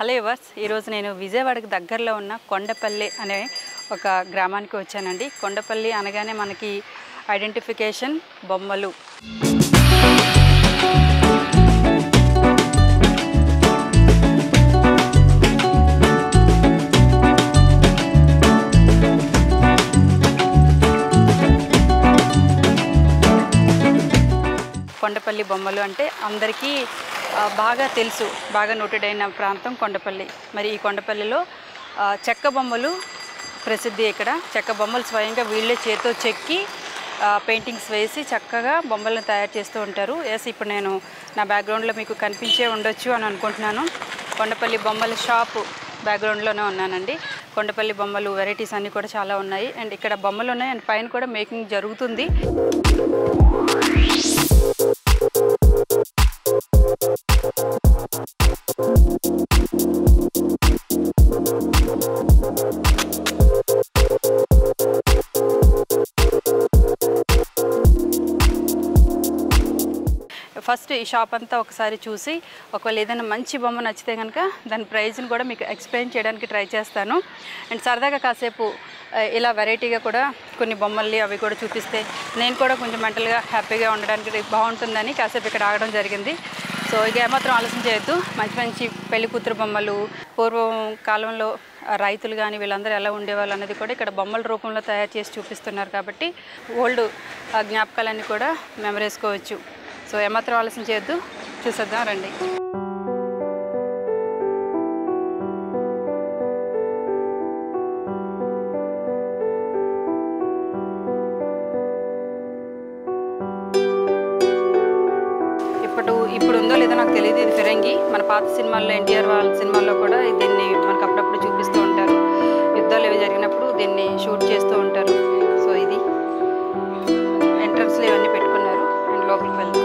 Hello yours ఈరోజు నేను విజయవాడకు దగ్గరలో ఉన్న కొండపల్లి అనే ఒక గ్రామానికి వచ్చానండి కొండపల్లి అనగానే మనకి ఐడెంటిఫికేషన్ బొమ్మలు కొండపల్లి బొమ్మలు అంటే అందరికీ ఆ, బాగా తెలుసు బాగా నోటెడ్ అయిన ప్రాంతం కొండపల్లి మరి ఈ కొండపల్లిలో ఆ, చెక్క బొమ్మలు ప్రసిద్ధి ఇక్కడ చెక్క బొమ్మలు స్వయంగా వీళ్ళే చేతితో చెక్కి ఆ, పెయింటింగ్స్ వేసి చక్కగా బొమ్మలను తయారు చేస్తూ ఉంటారు ఎస్ ఇప్పుడు నేను నా బ్యాక్గ్రౌండ్లో మీకు కనిపించే ఉండొచ్చు అని అనుకుంటున్నాను కొండపల్లి బొమ్మల షాపు బ్యాక్గ్రౌండ్లోనే ఉన్నానండి కొండపల్లి బొమ్మలు వెరైటీస్ అన్నీ కూడా చాలా ఉన్నాయి అండ్ ఇక్కడ బొమ్మలు ఉన్నాయి అండ్ పైన కూడా మేకింగ్ జరుగుతుంది ఫస్ట్ ఈ షాప్ అంతా ఒకసారి చూసి ఒకవేళ ఏదైనా మంచి బొమ్మ నచ్చితే కనుక దాని ప్రైజ్ని కూడా మీకు ఎక్స్ప్లెయిన్ చేయడానికి ట్రై చేస్తాను అండ్ సరదాగా కాసేపు ఆ, ఇలా వెరైటీగా కూడా కొన్ని బొమ్మల్ని అవి కూడా చూపిస్తే నేను కూడా కొంచెం మెంటల్గా హ్యాపీగా ఉండడానికి బాగుంటుందని కాసేపు ఇక్కడ ఆగడం జరిగింది సో ఇక ఏమాత్రం ఆలోచన చేయొద్దు మంచి మంచి పెళ్లి కూతురు బొమ్మలు పూర్వం కాలంలో ఆ, రైతులు కానీ వీళ్ళందరూ ఎలా ఉండేవాళ్ళు అనేది కూడా ఇక్కడ బొమ్మల రూపంలో తయారు చేసి చూపిస్తున్నారు కాబట్టి ఓల్డ్ జ్ఞాపకాలన్నీ కూడా మెమరేసుకోవచ్చు సో ఏమాత్రం ఆలస్యం చేయొద్దు చూసేద్దాం రండి ఇప్పుడు ఇప్పుడు ఉందో లేదో నాకు తెలియదు ఇది ఫిరంగి మన పాత సినిమాల్లో ఎన్టీఆర్ వాళ్ళ సినిమాల్లో కూడా దీన్ని మనకు అప్పుడప్పుడు చూపిస్తూ ఉంటారు యుద్ధాలు ఇవి జరిగినప్పుడు దీన్ని షూట్ చేస్తూ ఉంటారు సో ఇది ఎంట్రన్స్లో ఇవన్నీ పెట్టుకున్నారు అండ్ లోపలికి వెళ్దాం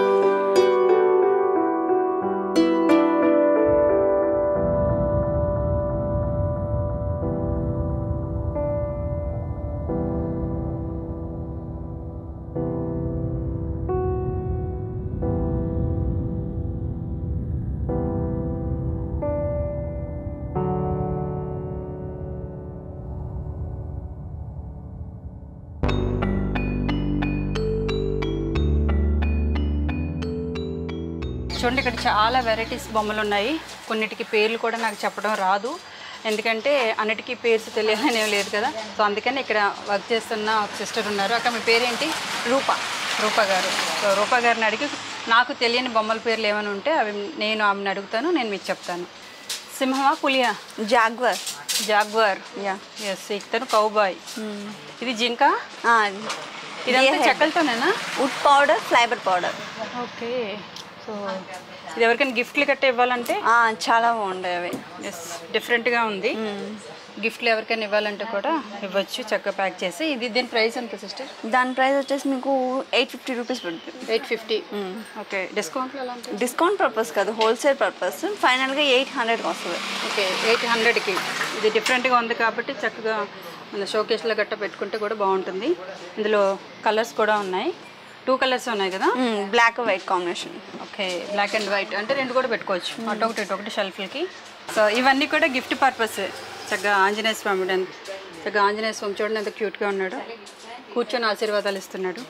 చూడండి ఇక్కడ చాలా వెరైటీస్ బొమ్మలు ఉన్నాయి కొన్నిటికి పేర్లు కూడా నాకు చెప్పడం రాదు ఎందుకంటే అన్నిటికీ పేర్లు తెలియాలని ఏం లేదు కదా సో అందుకని ఇక్కడ వర్క్ చేస్తున్న ఒక సిస్టర్ ఉన్నారు అక్కడ మీ పేరేంటి రూప రూప గారు సో రూప గారిని అడిగి నాకు తెలియని బొమ్మల పేర్లు ఏమైనా ఉంటే అవి నేను ఆమెను అడుగుతాను నేను మీకు చెప్తాను సింహమా పులియా జాగ్వర్ జాగ్వర్ యా ఎస్ ఇతను కౌబాయ్ ఇది జింక ఇదంతా చెక్కలతోనేనా wood powder fibre powder okay so ఇది ఎవరికైనా గిఫ్ట్లు గట్ట ఇవ్వాలంటే చాలా బాగుంటాయి అవి ఎస్ డిఫరెంట్గా ఉంది గిఫ్ట్లు ఎవరికైనా ఇవ్వాలంటే కూడా ఇవ్వచ్చు చక్కగా ప్యాక్ చేసి ఇది దీని ప్రైస్ ఎంత సిస్టర్ దాని ప్రైస్ వచ్చేసి మీకు ఎయిట్ ఫిఫ్టీ రూపీస్ పడుతుంది ఎయిట్ ఫిఫ్టీ ఓకే డిస్కౌంట్లో ఎలా ఉంటుంది డిస్కౌంట్ పర్పస్ కాదు హోల్సేల్ పర్పస్ ఫైనల్గా ఎయిట్ హండ్రెడ్కి వస్తుంది ఓకే ఎయిట్ హండ్రెడ్కి ఇది డిఫరెంట్గా ఉంది కాబట్టి చక్కగా మన షోకేస్లో గట్ట పెట్టుకుంటే కూడా బాగుంటుంది ఇందులో కలర్స్ కూడా ఉన్నాయి టూ కలర్స్ ఉన్నాయి కదా black white combination okay black and white అంటే రెండు కూడా పెట్టుకోవచ్చు అటు ఒకటి ఇటు ఒకటి షెల్ఫ్లకి సో ఇవన్నీ కూడా గిఫ్ట్ పర్పస్ చక్కగా ఆంజనేయ స్వామి అండ్ చక్కగా ఆంజనేయ స్వామి చూడండి ఎంత క్యూట్గా ఉన్నాడు కూర్చొని ఆశీర్వాదాలు ఇస్తున్నాడు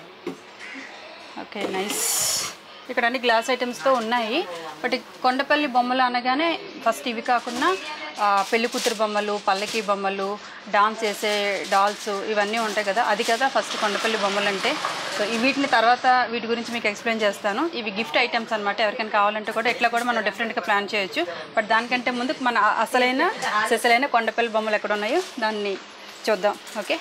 ఓకే నైస్ ఇక్కడ అన్ని గ్లాస్ ఐటమ్స్తో ఉన్నాయి బట్ ఈ కొండపల్లి బొమ్మలు అనగానే ఫస్ట్ ఇవి కాకుండా ఆ, పెళ్లి కూతురు బొమ్మలు పల్లకి బొమ్మలు డాన్స్ చేసే డాల్స్ ఇవన్నీ ఉంటాయి కదా అది కదా ఫస్ట్ కొండపల్లి బొమ్మలు అంటే సో ఈ వీటిని తర్వాత వీటి గురించి మీకు ఎక్స్ప్లెయిన్ చేస్తాను ఇవి గిఫ్ట్ ఐటమ్స్ అనమాట ఎవరికైనా కావాలంటే కూడా ఇట్లా కూడా మనం డిఫరెంట్గా ప్లాన్ చేయొచ్చు బట్ దానికంటే ముందు మన అసలైన సెసలైన కొండపల్లి బొమ్మలు ఎక్కడ ఉన్నాయో దాన్ని చూద్దాం ఓకే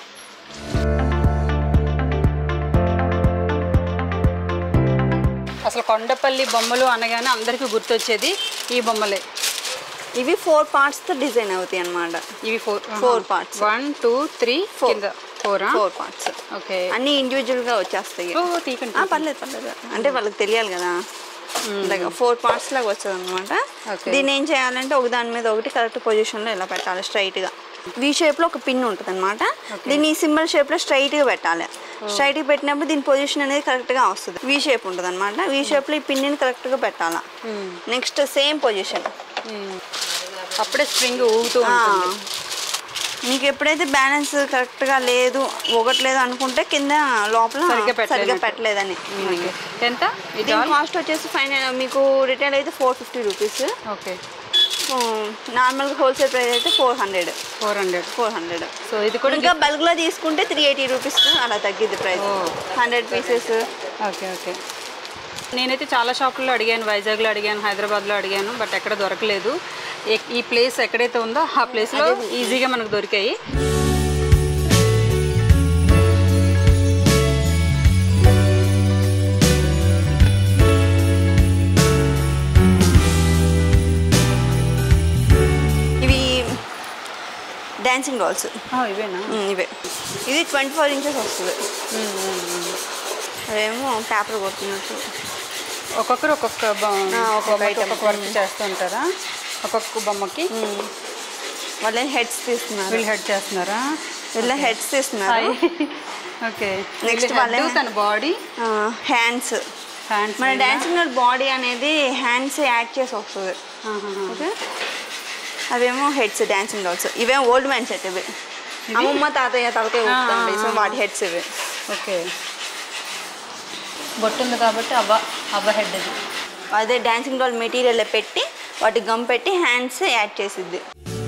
అసలు కొండపల్లి బొమ్మలు అనగానే అందరికీ గుర్తొచ్చేది ఈ బొమ్మలే ఇవి ఫోర్ పార్ట్స్తో డిజైన్ అవుతాయి అన్నమాట ఇవి four Four parts. One two three కింద ఫోర్ ఫోర్ పార్ట్స్ ఓకే అన్నీ ఇండివిజువల్గా వచ్చేస్తాయి ఓ తీకండి ఆ, పర్లేదు పర్లేదు అంటే వాళ్ళకి తెలియాలి కదా ఫోర్ పార్ట్స్ లాగా వస్తుంది అనమాట Okay. దీన్ని ఏం చేయాలంటే ఒక దాని మీద ఒకటి కరెక్ట్ పొజిషన్లో ఇలా పెట్టాలి స్ట్రైట్గా వి షేప్లో ఒక పిన్ ఉంటుంది అనమాట దీన్ని ఈ సింబల్ షేప్లో స్ట్రైట్గా పెట్టాలి స్ట్రైట్గా పెట్టినప్పుడు దీని పొజిషన్ అనేది కరెక్ట్గా వస్తుంది వి షేప్ ఉంటుంది అనమాట వి షేప్లో ఈ పిన్ని కరెక్ట్గా పెట్టాలా నెక్స్ట్ సేమ్ పొజిషన్ అప్పుడే స్ప్రింగ్ ఊగుతూ ఆ, ఉంటుంది మీకు ఎప్పుడైతే బ్యాలెన్స్ కరెక్ట్గా లేదు ఒకట్లేదు అనుకుంటే కింద లోపల సరిగ్గా పెట్టలేనట్టు. సరిగ్గా పెట్టలేదని ఓకే. ఎంత ఇది దీని కాస్ట్ వచ్చేసి ఫైనల్ మీకు రిటైల్ అయితే ఫోర్ ఫిఫ్టీ రూపీస్ ఓకే నార్మల్గా హోల్సేల్ ప్రైస్ అయితే four hundred four hundred four hundred so ఇది కూడా ఇంకా బల్క్లో తీసుకుంటే త్రీ ఎయిటీ రూపీస్ అలా తగ్గిద్ది ప్రైస్ ఓ. హండ్రెడ్ పీసెస్ ఓకే ఓకే నేనైతే చాలా షాపుల్లో అడిగాను వైజాగ్లో అడిగాను హైదరాబాద్లో అడిగాను బట్ ఎక్కడ దొరకలేదు ఎక్- ఈ ప్లేస్ ఎక్కడైతే ఉందో ఆ ప్లేస్లో ఈజీగా మనకు దొరికాయి ఇవి డాన్సింగ్ డాల్స్ ఆ, ఇవేనా ఇవే ఇది ట్వంటీ ఫోర్ ఇంచెస్ వస్తుంది అదేమో పేపర్ కొడుతున్నట్టు ఒక్కొక్కరు ఒక్కొక్క బొ- ఆ, ఒక్కొక్క బొమ్మకి item. ఒక్కొక్క వర్క్ చేస్తూ ఉంటారా ఒక్కొక్క బొమ్మకి వాళ్ళే హెడ్స్ తీస్తున్నారు వీళ్ళు హెడ్ చేస్తున్నారా వీళ్ళ హెడ్స్ తీస్తున్నారు ఓకే Next వాళ్ళే- తన బాడీ హ్యాండ్స్ హ్యాండ్స్ మన డాన్సింగ్ బాడీ అనేది హ్యాండ్స్ యాడ్ చేసి వస్తుంది ఓకే అవేమో హెడ్స్ డాన్సింగ్ డాల్స్ ఇవేమో ఓల్డ్ మ్యాన్ సెట్ ఇవి అమ్మమ్మ తాతయ్య తలకాయ ఊపుతుంది సో వాటి హెడ్స్ ఇవి ఓకే బొట్టు ఉంది కాబట్టి అవ్వ అవ్వ హెడ్ అది అదే డాన్సింగ్ డాల్ మెటీరియల్ పెట్టి వాటి గమ్ పెట్టి హ్యాండ్స్ యాడ్ చేసిద్ది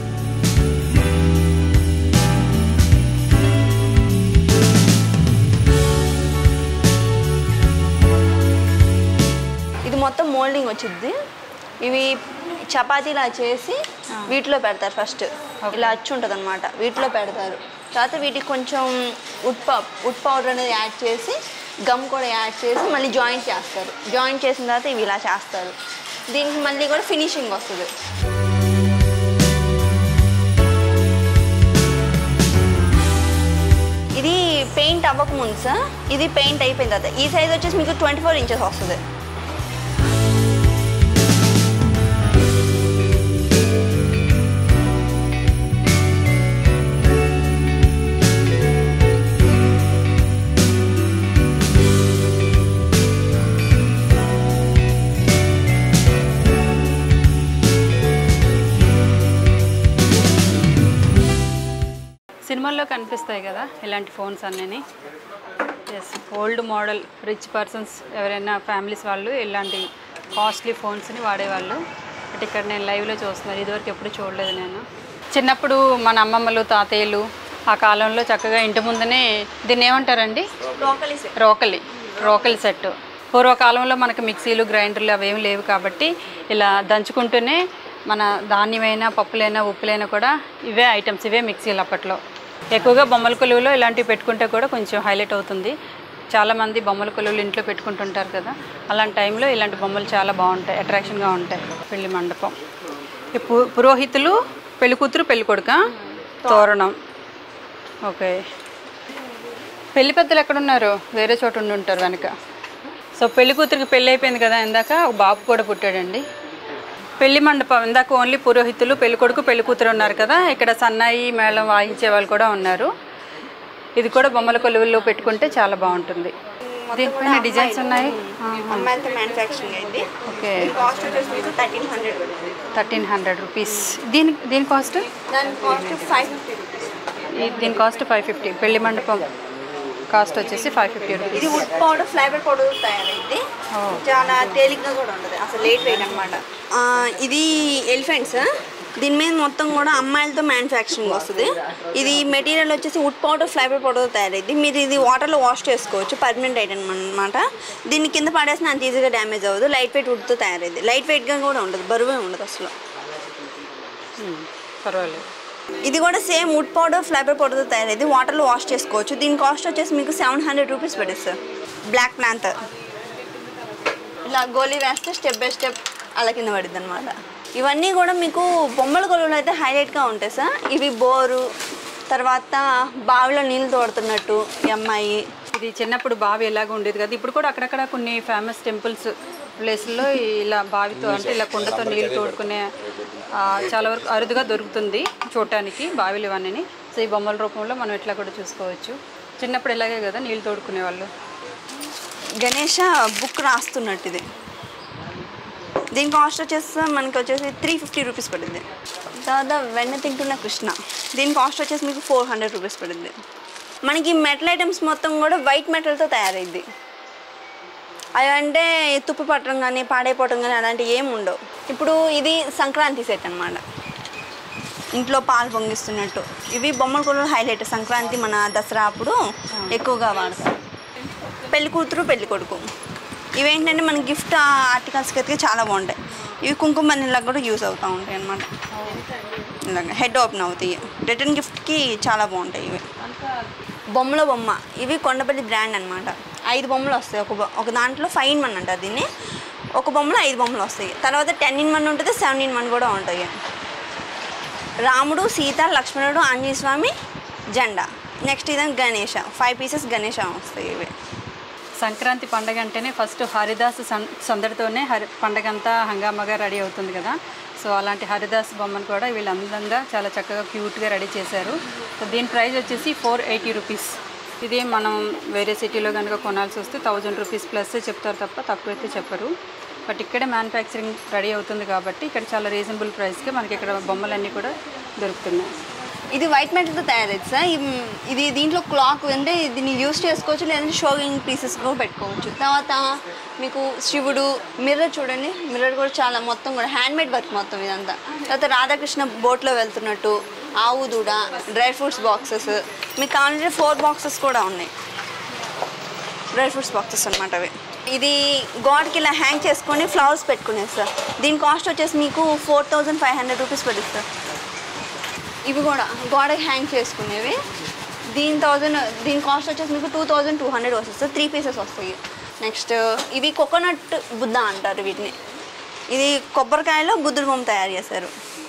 ఇది మొత్తం మోల్డింగ్ వచ్చింది ఇవి చపాతీలా చేసి వీటిలో పెడతారు ఫస్ట్ ఇలా అచ్చు ఉంటుంది అనమాట వీటిలో పెడతారు తర్వాత వీటికి కొంచెం ఉడ్ పౌ ఉడ్ పౌడర్ అనేది యాడ్ చేసి గమ్ కూడా యాడ్ చేసి మళ్ళీ జాయింట్ చేస్తారు జాయింట్ చేసిన తర్వాత ఇవి ఇలా చేస్తారు దీనికి మళ్ళీ కూడా ఫినిషింగ్ వస్తుంది ఇది పెయింట్ అవ్వక ముందు సార్ ఇది పెయింట్ అయిపోయిన తర్వాత ఈ సైజ్ వచ్చేసి మీకు ట్వంటీ ఫోర్ ఇంచెస్ వస్తుంది సినిమాల్లో కనిపిస్తాయి కదా ఇలాంటి ఫోన్స్ అన్నీ yes old model rich persons ఎవరైనా ఫ్యామిలీస్ వాళ్ళు ఇలాంటి కాస్ట్లీ ఫోన్స్ని వాడేవాళ్ళు బట్ ఇక్కడ నేను లైవ్లో చూస్తున్నాను ఇదివరకు ఎప్పుడు చూడలేదు నేను చిన్నప్పుడు మన అమ్మమ్మలు తాతయ్యలు ఆ కాలంలో చక్కగా ఇంటి ముందునే దీన్ని ఏమంటారండి లోకలీ రోకలి రోకలి సెట్ పూర్వకాలంలో మనకి మిక్సీలు గ్రైండర్లు అవేమి లేవు కాబట్టి ఇలా దంచుకుంటూనే మన ధాన్యమైనా పప్పులైనా ఉప్పులైనా కూడా ఇవే ఐటమ్స్ ఇవే మిక్సీలు అప్పట్లో ఎక్కువగా బొమ్మల కొలువులో ఇలాంటివి పెట్టుకుంటే కూడా కొంచెం హైలైట్ అవుతుంది చాలామంది బొమ్మల కొలువులు ఇంట్లో పెట్టుకుంటుంటారు కదా అలాంటి టైంలో ఇలాంటి బొమ్మలు చాలా బాగుంటాయి అట్రాక్షన్గా ఉంటాయి పెళ్లి మండపం ఈ పు పురోహితులు పెళ్లి కూతురు పెళ్లి కొడుక తోరణం ఓకే పెళ్లి పెద్దలు ఎక్కడున్నారు వేరే చోట ఉండి ఉంటారు వెనక సో పెళ్లి కూతురికి పెళ్ళి అయిపోయింది కదా ఇందాక ఒక బాబు కూడా పుట్టాడండి పెళ్లి మండపం ఇందాక ఓన్లీ పురోహితులు పెళ్లి కొడుకు పెళ్లి కూతురు ఉన్నారు కదా ఇక్కడ సన్నాయి మేళం వాయించే వాళ్ళు కూడా ఉన్నారు ఇది కూడా బొమ్మల కొలువుల్లో పెట్టుకుంటే చాలా బాగుంటుంది దీనిపైన డిజైన్స్ ఉన్నాయి అమ్మాయిలతో మ్యానుఫ్యాక్చరింగ్ అయింది ఓకే కాస్ట్ వచ్చేసి మీకు thirteen hundred thirteen hundred rupees దీని దీని కాస్ట్ దాని కాస్ట్ ఫైవ్ ఫిఫ్టీ రూపీస్ ఈ- దీని కాస్ట్ ఫైవ్ ఫిఫ్టీ పెళ్లి మండపం కాస్ట్ వచ్చేసి ఫైవ్ ఫిఫ్టీ రూపీస్ ఇది వుడ్ పౌడర్ ఫ్లైబర్ పౌడర్ తయారైంది ఓ. చాలా తేలిగ్గా కూడా ఉంటుంది అసలు లేట్ వెయిట్ అనమాట ఇది ఎలిఫెంట్స్ దీని మీద మొత్తం కూడా అమ్మాయిలతో మ్యానుఫ్యాక్చరింగ్ వస్తుంది ఇది మెటీరియల్ వచ్చేసి వుడ్ పౌడర్ ఫ్లైబర్ పౌడర్ తయారైంది మీరు ఇది వాటర్లో వాష్ చేసుకోవచ్చు పర్మనెంట్ ఐటమ్ అనమాట దీన్ని కింద పడేసిన అంత ఈజీగా డ్యామేజ్ అవ్వదు లైట్ వెయిట్ వుడ్తో తయారైంది లైట్ వెయిట్గా కూడా ఉండదు బరువే ఉండదు అసలు పర్వాలేదు ఇది కూడా సేమ్ వుడ్ పౌడర్ ఫ్లైబర్ పౌడర్తో తయారైంది వాటర్లో వాష్ చేసుకోవచ్చు దీని కాస్ట్ వచ్చేసి మీకు సెవెన్ హండ్రెడ్ రూపీస్ పడుతుంది సార్ బ్లాక్ ప్లాంతర్ ఇలా గోలీ వేస్తే స్టెప్ బై స్టెప్ అలా కింద పడుద్ది అనమాట ఇవన్నీ కూడా మీకు బొమ్మల కొలువులు అయితే హైలైట్గా ఉంటాయి సార్ ఇవి బోరు తర్వాత బావిలో నీళ్ళు తోడుతున్నట్టు ఈ అమ్మాయి ఇది చిన్నప్పుడు బావి ఎలాగ ఉండేది కదా ఇప్పుడు కూడా అక్కడక్కడ కొన్ని ఫేమస్ టెంపుల్స్ ప్లేస్లో ఇలా బావితో అంటే ఇలా కుండతో నీళ్ళు తోడుకునే ఆ, చాలా వరకు అరుదుగా దొరుకుతుంది చూడటానికి బావిలు ఇవన్నీ సో ఈ బొమ్మల రూపంలో మనం ఇట్లా కూడా చూసుకోవచ్చు చిన్నప్పుడు ఇలాగే కదా నీళ్ళు తోడుకునే వాళ్ళు గణేష బుక్ రాస్తున్నట్టు ఇది దీని కాస్ట్ వచ్చేసి మనకి వచ్చేసి త్రీ ఫిఫ్టీ రూపీస్ పడుద్ది తర్వాత వెన్న తింటున్న కృష్ణ దీని కాస్ట్ వచ్చేసి మీకు ఫోర్ హండ్రెడ్ రూపీస్ పడుద్ది మనకి మెటల్ ఐటమ్స్ మొత్తం కూడా వైట్ మెటల్తో తయారైద్ది అవి అంటే తుప్పు పట్టడం కానీ పాడైపోవడం కానీ అలాంటివి ఏమి ఉండవు ఇప్పుడు ఇది సంక్రాంతి సెట్ అన్నమాట ఇంట్లో పాలు పొంగిస్తున్నట్టు ఇవి బొమ్మల కొలు హైలైట్ సంక్రాంతి మన దసరా అప్పుడు ఎక్కువగా వాడతారు పెళ్లి కూతురు పెళ్లి కొడుకు ఇవేంటంటే మన గిఫ్ట్ ఆర్టికల్స్కి అయితే చాలా బాగుంటాయి ఇవి కుంకుమ నీళ్ళకి కూడా యూస్ అవుతూ ఉంటాయి అన్నమాట ఇలాగ హెడ్ ఓపెన్ అవుతాయి రిటర్న్ గిఫ్ట్కి చాలా బాగుంటాయి ఇవి బొమ్మల బొమ్మ ఇవి కొండపల్లి బ్రాండ్ అనమాట ఐదు బొమ్మలు వస్తాయి ఒక బొ- ఒక దాంట్లో ఫైవ్ ఇన్ వన్ అంటారు దీన్ని ఒక బొమ్మలో ఐదు బొమ్మలు వస్తాయి తర్వాత టెన్ ఇన్ వన్ ఉంటుంది సెవెన్ ఇన్ వన్ కూడా ఉంటాయి రాముడు సీత లక్ష్మణుడు ఆంజనేయ స్వామి జెండా నెక్స్ట్ ఇదని గణేష ఫైవ్ పీసెస్ గణేష వస్తాయి ఇవి సంక్రాంతి పండగ అంటేనే ఫస్ట్ హరిదాస్ సన్ సందడితోనే హరి పండగ అంతా హంగామాగా రెడీ అవుతుంది కదా సో అలాంటి హరిదాస్ బొమ్మను కూడా వీళ్ళు అందంగా చాలా చక్కగా క్యూట్గా రెడీ చేశారు సో దీని ప్రైస్ వచ్చేసి ఫోర్ ఎయిటీ రూపీస్ ఇది మనం వేరే సిటీలో కనుక కొనాల్సి వస్తే థౌజండ్ రూపీస్ ప్లస్ చెప్తారు తప్ప తక్కువ అయితే చెప్పరు బట్ ఇక్కడే మ్యానుఫ్యాక్చరింగ్ రెడీ అవుతుంది కాబట్టి ఇక్కడ చాలా రీజనబుల్ ప్రైస్కి మనకి ఇక్కడ బొమ్మలన్నీ కూడా దొరుకుతున్నాయి ఇది వైట్ మెటల్తో తయారైంది సార్ ఇమ్- ఇది దీంట్లో క్లాక్ అంటే దీన్ని యూస్ చేసుకోవచ్చు లేదంటే షోయింగ్ పీసెస్ కూడా పెట్టుకోవచ్చు తర్వాత మీకు శివుడు మిర్రర్ చూడండి మిర్రర్ కూడా చాలా మొత్తం కూడా హ్యాండ్ మేడ్ వర్క్ మొత్తం ఇదంతా తర్వాత రాధాకృష్ణ బోట్లో వెళ్తున్నట్టు ఆవు దూడ డ్రై ఫ్రూట్స్ బాక్సెస్ మీకు కావాలంటే ఫోర్ బాక్సెస్ కూడా ఉన్నాయి డ్రై ఫ్రూట్స్ బాక్సెస్ అనమాట అవి ఇది గోడకి ఇలా హ్యాంగ్ చేసుకొని ఫ్లవర్స్ పెట్టుకునేది సార్ దీని కాస్ట్ వచ్చేసి మీకు four thousand five hundred rupees పడుతుంది సార్ ఇవి కూడా గోడకి హ్యాంగ్ చేసుకునేవి దీని థౌజండ్ దీని కాస్ట్ వచ్చేసి మీకు టూ థౌజండ్ టూ హండ్రెడ్ వస్తుంది త్రీ పీసెస్ వస్తాయి నెక్స్ట్ ఇవి కోకోనట్ బుద్ధ అంటారు వీటిని ఇది కొబ్బరికాయలో బుద్ధుడు బొమ్మ తయారు చేశారు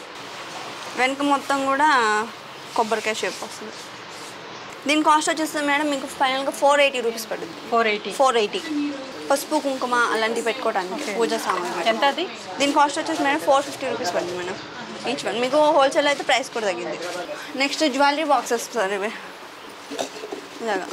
వెనక మొత్తం కూడా కొబ్బరికాయ షేప్ వస్తుంది దీని కాస్ట్ వచ్చేస్తుంది మేడం మీకు ఫైనల్గా ఫోర్ ఎయిటీ రూపీస్ పడుతుంది ఫోర్ ఎయిటీ ఫోర్ ఎయిటీ పసుపు కుంకుమ అలాంటివి పెట్టుకోవడానికి పూజ సామాన్ ఎంత అది దీని కాస్ట్ వచ్చేసి మేడం ఫోర్ ఫిఫ్టీ రూపీస్ పడుతుంది మేడం ఈచ్ వన్ మీకు హోల్సేల్ అయితే ప్రైస్ కూడా తగ్గింది నెక్స్ట్ జ్యువెలరీ బాక్సెస్ సార్ ఇవి ఇలాగా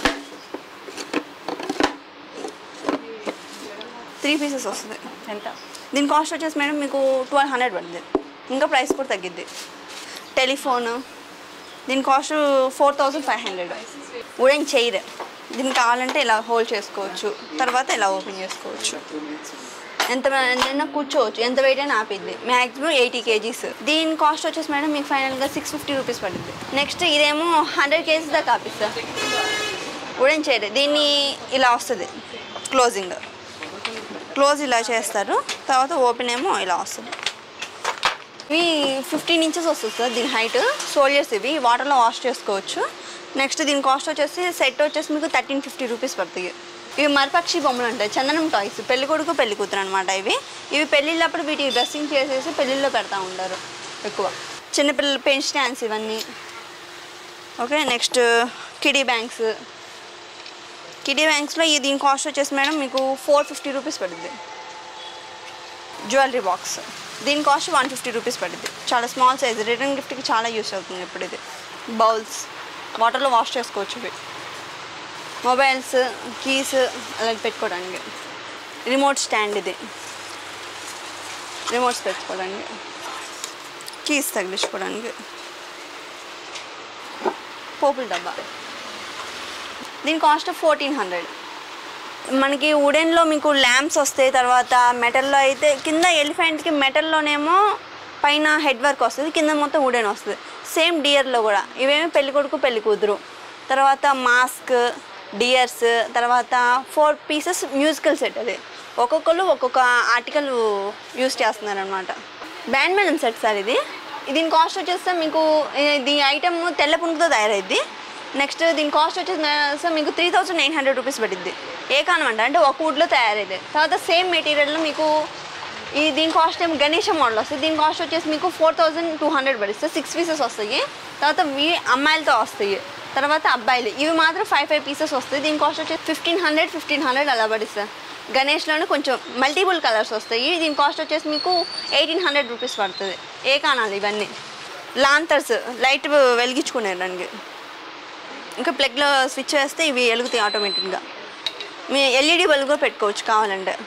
త్రీ పీసెస్ వస్తుంది ఎంత దీని కాస్ట్ వచ్చేసి మేడం మీకు ట్వెల్వ్ హండ్రెడ్ పడుతుంది ఇంకా ప్రైస్ కూడా తగ్గిద్ది టెలిఫోన్ దీని cost four thousand five hundred wooden chair దీనికి కావాలంటే ఇలా హోల్డ్ చేసుకోవచ్చు తర్వాత ఇలా ఓపెన్ చేసుకోవచ్చు ఎంత ఎంతైనా కూర్చోవచ్చు ఎంత వెయిట్ అయినా ఆపిద్ది మ్యాక్సిమం ఎయిటీ కేజీస్ దీని కాస్ట్ వచ్చేసి మేడం మీకు ఫైనల్గా సిక్స్ ఫిఫ్టీ రూపీస్ పడుతుంది నెక్స్ట్ ఇదేమో హండ్రెడ్ కేజీస్ దాకా ఆపిస్తా వుడెన్ చైర్ దీన్ని ఇలా వస్తుంది క్లోజింగ్ క్లోజ్ ఇలా చేస్తారు తర్వాత ఓపెన్ ఏమో ఇలా వస్తుంది ఇవి ఫిఫ్టీన్ ఇంచెస్ వస్తుంది సార్ దీని హైట్ సోల్జర్స్ ఇవి వాటర్లో వాష్ చేసుకోవచ్చు నెక్స్ట్ దీని కాస్ట్ వచ్చేసి సెట్ వచ్చేసి మీకు థర్టీన్ ఫిఫ్టీ రూపీస్ పడుతుంది ఇవి మరపక్షి బొమ్మలు ఉంటాయి చందనం టాయ్స్ పెళ్లి కొడుకు పెళ్లి కూతురు అనమాట ఇవి ఇవి పెళ్ళిళ్ళప్పుడు వీటికి డ్రెస్సింగ్ చేసేసి పెళ్ళిళ్ళలో పెడతా ఉంటారు ఎక్కువ చిన్నపిల్లల పెన్ స్టాండ్స్ ఇవన్నీ okay next kiddy banks kiddy బ్యాంక్స్లో ఈ దీని కాస్ట్ వచ్చేసి మేడం మీకు ఫోర్ ఫిఫ్టీ రూపీస్ పడుతుంది జ్యువెలరీ బాక్స్ దీని కాస్ట్ వన్ ఫిఫ్టీ రూపీస్ పడుతుంది చాలా స్మాల్ సైజ్ రిటర్న్ గిఫ్ట్కి చాలా యూస్ అవుతుంది ఇప్పుడు ఇది బౌల్స్ వాటర్లో వాష్ చేసుకోవచ్చు ఇవి మొబైల్స్ కీస్ అలా పెట్టుకోవడానికి రిమోట్ స్టాండ్ ఇది రిమోట్స్ పెట్టుకోవడానికి కీస్ తగిలించుకోవడానికి పోపుల డబ్బా దీని కాస్ట్ ఫోర్టీన్ హండ్రెడ్ మనకి వుడెన్లో మీకు ల్యాంప్స్ వస్తాయి తర్వాత మెటల్లో అయితే కింద ఎలిఫెంట్కి మెటల్లోనేమో పైన హెడ్ వర్క్ వస్తుంది కింద మొత్తం వుడెన్ వస్తుంది సేమ్ డియర్లో కూడా ఇవేమి పెళ్లి కొడుకు పెళ్లి కూతురు తర్వాత మాస్క్ డియర్స్ తర్వాత ఫోర్ పీసెస్ మ్యూజికల్ సెట్ అది ఒక్కొక్కరు ఒక్కొక్క ఆర్టికల్ యూస్ చేస్తున్నారు అనమాట బ్యాండ్ మేడం సెట్ సార్ ఇది దీని కాస్ట్ వచ్చేస్తే మీకు ఇది ఐటమ్ తెల్ల పునుకుతో తయారైద్ది నెక్స్ట్ దీని కాస్ట్ వచ్చేసి సార్ మీకు three thousand nine hundred rupees పడుద్ది ఏ కాలం అంట అంటే ఒక వుడ్లో తయారైంది తర్వాత సేమ్ మెటీరియల్లో మీకు ఈ దీని కాస్ట్ ఏమో గణేష మోడల్ వస్తుంది దీని కాస్ట్ వచ్చేసి మీకు ఫోర్ థౌసండ్ టూ హండ్రెడ్ పడిస్తుంది సిక్స్ పీసెస్ వస్తాయి తర్వాత ఇవి అమ్మాయిలతో వస్తాయి తర్వాత అబ్బాయిలు ఇవి మాత్రం ఫైవ్ ఫైవ్ పీసెస్ వస్తాయి దీని కాస్ట్ వచ్చేసి ఫిఫ్టీన్ హండ్రెడ్ ఫిఫ్టీన్ హండ్రెడ్ అలా పడిస్తుంది గణేష్లోనే కొంచెం మల్టిపుల్ కలర్స్ వస్తాయి దీని కాస్ట్ వచ్చేసి మీకు ఎయిటీన్ హండ్రెడ్ రూపీస్ పడుతుంది ఏ కానాలి ఇవన్నీ లాంతర్స్ లైట్ వెలిగించుకునేదానికి ఇంకా ప్లగ్లో స్విచ్ వేస్తే ఇవి వెలుగుతాయి ఆటోమేటిక్గా మీ ఎల్ఈడి బల్బ్ కూడా పెట్టుకోవచ్చు కావాలంటే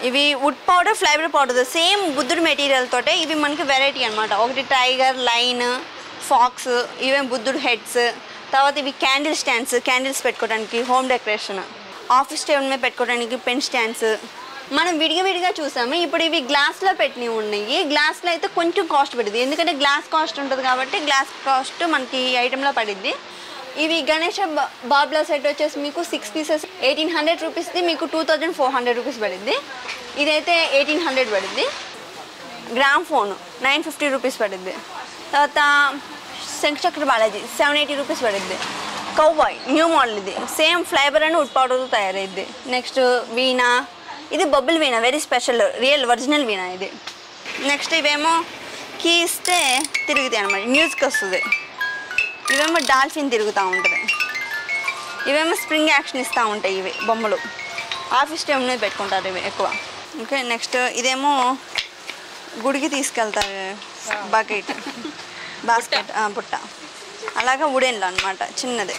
ఇవి wood powder fibre powder same బుద్ధుడు మెటీరియల్ తోటే ఇవి మనకి వెరైటీ అనమాట ఒకటి టైగర్ లైన్ ఫాక్స్ ఇవే బుద్ధుడు హెడ్స్ తర్వాత ఇవి క్యాండిల్ స్టాండ్స్ క్యాండిల్స్ పెట్టుకోవడానికి హోమ్ డెకరేషన్ ఆఫీస్ టేబుల్ మీద పెట్టుకోవడానికి పెన్ స్టాండ్స్ మనం విడిగా విడిగా చూసాము ఇప్పుడు ఇవి గ్లాస్లో పెట్టినవి ఉన్నాయి గ్లాస్లో అయితే కొంచెం కాస్ట్ పడుతుంది ఎందుకంటే గ్లాస్ కాస్ట్ ఉంటుంది కాబట్టి గ్లాస్ కాస్ట్ మనకి ఈ ఐటెంలో పడిద్ది ఇవి గణేష బా- బాబ్లా సెట్ వచ్చేసి మీకు సిక్స్ పీసెస్ ఎయిటీన్ హండ్రెడ్ రూపీస్ది మీకు two thousand four hundred rupees పడింది ఇదైతే ఎయిటీన్ హండ్రెడ్ పడింది gramophone nine fifty rupees పడింది తర్వాత శంఖచక్ర బాలాజీ సెవెన్ ఎయిటీ రూపీస్ పడింది కౌబాయ్ న్యూ మోడల్ ఇది సేమ్ ఫ్లైబర్ అండ్ వుడ్ పౌడర్తో తయారైద్ది నెక్స్ట్ వీణా ఇది bubble veena very special real original veena ఇది నెక్స్ట్ ఇవేమో కీ ఇస్తే తిరుగుతాయి అనమాట మ్యూజిక్ వస్తుంది ఇవేమో డాల్ఫిన్ తిరుగుతూ ఉంటుంది ఇవేమో స్ప్రింగ్ యాక్షన్ ఇస్తూ ఉంటాయి ఇవి బొమ్మలు ఆఫీస్ టైం మీద పెట్టుకుంటారు ఇవి ఎక్కువ ఓకే నెక్స్ట్ ఇదేమో గుడికి తీసుకెళ్తారు బకెట్ బాస్కెట్ బుట్ట అలాగా వుడెన్లో అనమాట చిన్నది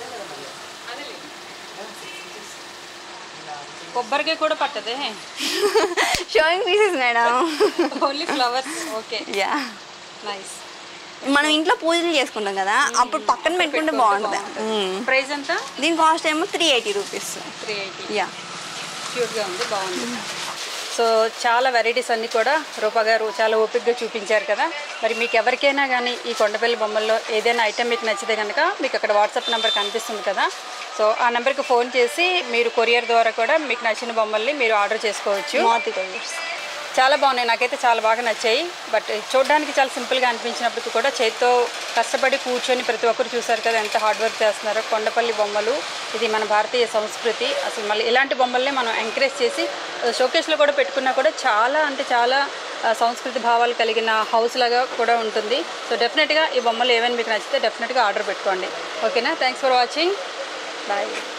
కొబ్బరికాయ కూడా పట్టదే showing pieces madam only flowers okay yeah nice మనం ఇంట్లో పూజలు చేసుకుంటాం కదా అప్పుడు పక్కన పెట్టుకుంటే బాగుంటుంది మ్మ్. ప్రైస్ ఎంత దీని కాస్ట్ ఏమో three eighty rupees three eighty yeah క్యూట్గా ఉంది బాగుంది సో చాలా వెరైటీస్ అన్నీ కూడా రూపా గారు చాలా ఓపిక్గా చూపించారు కదా మరి మీకు ఎవరికైనా కానీ ఈ కొండపల్లి బొమ్మల్లో ఏదైనా ఐటెం మీకు నచ్చితే కనుక మీకు అక్కడ వాట్సాప్ నెంబర్ కనిపిస్తుంది కదా సో ఆ నెంబర్కి ఫోన్ చేసి మీరు కొరియర్ ద్వారా కూడా మీకు నచ్చిన బొమ్మల్ని మీరు ఆర్డర్ చేసుకోవచ్చు మాతి కలర్స్ చాలా బాగున్నాయి నాకైతే చాలా బాగా నచ్చాయి బట్ చూడడానికి చాలా సింపుల్గా అనిపించినప్పటికీ కూడా చేతితో కష్టపడి కూర్చొని ప్రతి ఒక్కరు చూసారు కదా ఎంత హార్డ్ వర్క్ చేస్తున్నారో కొండపల్లి బొమ్మలు ఇది మన భారతీయ సంస్కృతి అసలు మళ్ళీ ఇలాంటి బొమ్మల్ని మనం ఎంకరేజ్ చేసి షోకేస్లో కూడా పెట్టుకున్నా కూడా చాలా అంటే చాలా ఆ, సంస్కృతి భావాలు కలిగిన హౌస్ లాగా కూడా ఉంటుంది సో డెఫినెట్గా ఈ బొమ్మలు ఏమైనా మీకు నచ్చితే డెఫినెట్గా ఆర్డర్ పెట్టుకోండి ఓకేనా థ్యాంక్స్ ఫర్ వాచింగ్ బాయ్